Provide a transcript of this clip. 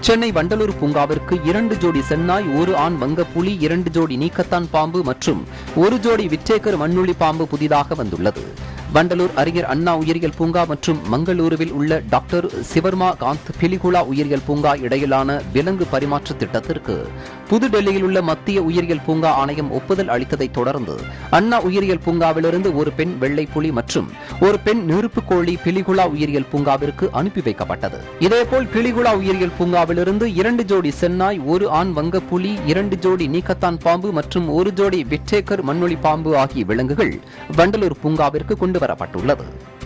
சென்னை வண்டலூர் பூங்காவிற்கு இரண்டு ஜோடி சென்னாய் ஒரு ஆண் வங்கப்புலி இரண்டு ஜோடி நீக்கத்தான் பாம்பு மற்றும் ஒரு ஜோடி விற்றேக்கர் மண்ணுளி பாம்பு புதிதாக வந்துள்ளது வண்டலூர் அறிஞர் அண்ணா உயிரியல் பூங்கா மற்றும் மங்களூருவில் உள்ள டாக்டர் சிவர்மா காந்த் பிலிகுலா உயிரியல் பூங்கா இடையிலான விலங்கு பரிமாற்ற திட்டத்திற்கு புதுடெல்லியில் உள்ள மத்திய உயிரியல் பூங்கா ஆணையம் ஒப்புதல் அளித்ததைத் தொடர்ந்து அண்ணா உயிரியல் பூங்காவிலிருந்து ஒரு பெண் வெள்ளை புலி மற்றும் ஒரு பெண் நெருப்பு கோழி பிலிகுலா உயிரியல் பூங்காவிற்கு அனுப்பி வைக்கப்பட்டது இதேபோல் பிலிகுலா உயிரியல் பூங்காவிலிருந்து இரண்டு ஜோடி சென்னாய் ஒரு ஆண் வங்கப்புலி இரண்டு ஜோடி நீக்கத்தான் பாம்பு மற்றும் ஒரு ஜோடி விட்டேக்கர் மண்ணொலி பாம்பு ஆகிய விலங்குகள் வண்டலூர் பூங்காவிற்கு கொண்டு வரப்பட்டுள்ளது